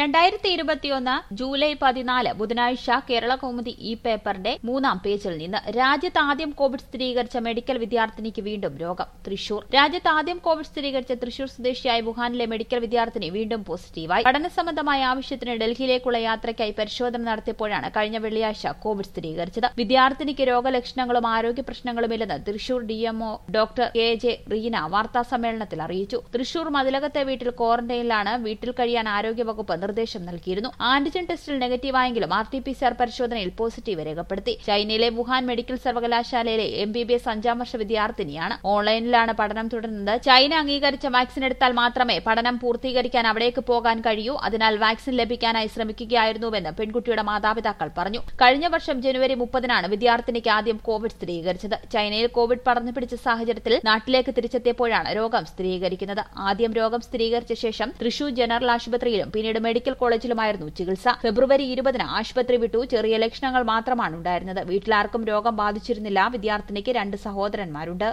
രണ്ടായിരത്തി ഇരുപത്തിയൊന്ന് ജൂലൈ പതിനാല് ബുധനാഴ്ച കേരള കൗമുദി ഇ പേപ്പറിന്റെ മൂന്നാം പേജിൽ നിന്ന് രാജ്യത്ത് ആദ്യം കോവിഡ് സ്ഥിരീകരിച്ച മെഡിക്കൽ വിദ്യാർത്ഥിനിക്ക് വീണ്ടും രോഗം തൃശൂർ രാജ്യത്ത് ആദ്യം കോവിഡ് സ്ഥിരീകരിച്ച തൃശൂർ സ്വദേശിയായ വുഹാനിലെ മെഡിക്കൽ വിദ്യാർത്ഥിനി വീണ്ടും പോസിറ്റീവായി പഠന സംബന്ധമായ ആവശ്യത്തിന് ഡൽഹിയിലേക്കുള്ള യാത്രയ്ക്കായി പരിശോധന നടത്തിയപ്പോഴാണ് കഴിഞ്ഞ വെള്ളിയാഴ്ച കോവിഡ് സ്ഥിരീകരിച്ചത് വിദ്യാർത്ഥിനിക്ക് രോഗലക്ഷണങ്ങളും ആരോഗ്യ പ്രശ്നങ്ങളുമില്ലെന്ന് Thrissur DMO doctor K J Reena വാർത്താ സമ്മേളനത്തിൽ അറിയിച്ചു തൃശൂർ മതിലകത്തെ വീട്ടിൽ ക്വാറന്റൈനിലാണ് വീട്ടിൽ കഴിയാൻ ആരോഗ്യവകുപ്പ് നിർദ്ദേശം നൽകിയിരുന്നു ആന്റിജൻ ടെസ്റ്റിൽ നെഗറ്റീവായെങ്കിലും R T P C R പരിശോധനയിൽ പോസിറ്റീവ് രേഖപ്പെടുത്തി ചൈനയിലെ വുഹാൻ മെഡിക്കൽ സർവകലാശാലയിലെ എം ബി ബി എസ് അഞ്ചാം വർഷ വിദ്യാർത്ഥിനിയാണ് ഓൺലൈനിലാണ് പഠനം തുടരുന്നത് ചൈന അംഗീകരിച്ച വാക്സിൻ എടുത്താൽ മാത്രമേ പഠനം പൂർത്തീകരിക്കാൻ അവിടേക്ക് പോകാൻ കഴിയൂ അതിനാൽ വാക്സിൻ ലഭിക്കാനായി ശ്രമിക്കുകയായിരുന്നുവെന്ന് പെൺകുട്ടിയുടെ മാതാപിതാക്കൾ പറഞ്ഞു കഴിഞ്ഞ വർഷം ജനുവരി മുപ്പതിനാണ് വിദ്യാർത്ഥിനിക്ക് ആദ്യം കോവിഡ് സ്ഥിരീകരിച്ചത് ചൈനയിൽ കോവിഡ് പടർന്നു പിടിച്ച സാഹചര്യത്തിൽ നാട്ടിലേക്ക് തിരിച്ചെത്തിയപ്പോഴാണ് രോഗം സ്ഥിരീകരിക്കുന്നത് ആദ്യം രോഗം സ്ഥിരീകരിച്ച ശേഷം തൃശൂർ ജനറൽ ആശുപത്രിയിലും പിന്നീട് മെഡിക്കൽ കോളേജിലുമായിരുന്നു ചികിത്സ ഫെബ്രുവരി ഇരുപതിന് ആശുപത്രി വിട്ടു ചെറിയ ലക്ഷണങ്ങൾ മാത്രമാണ് ഉണ്ടായിരുന്നത് വീട്ടിലാർക്കും രോഗം ബാധിച്ചിരുന്നില്ല വിദ്യാർത്ഥിനിക്ക് രണ്ട് സഹോദരന്മാരുണ്ട്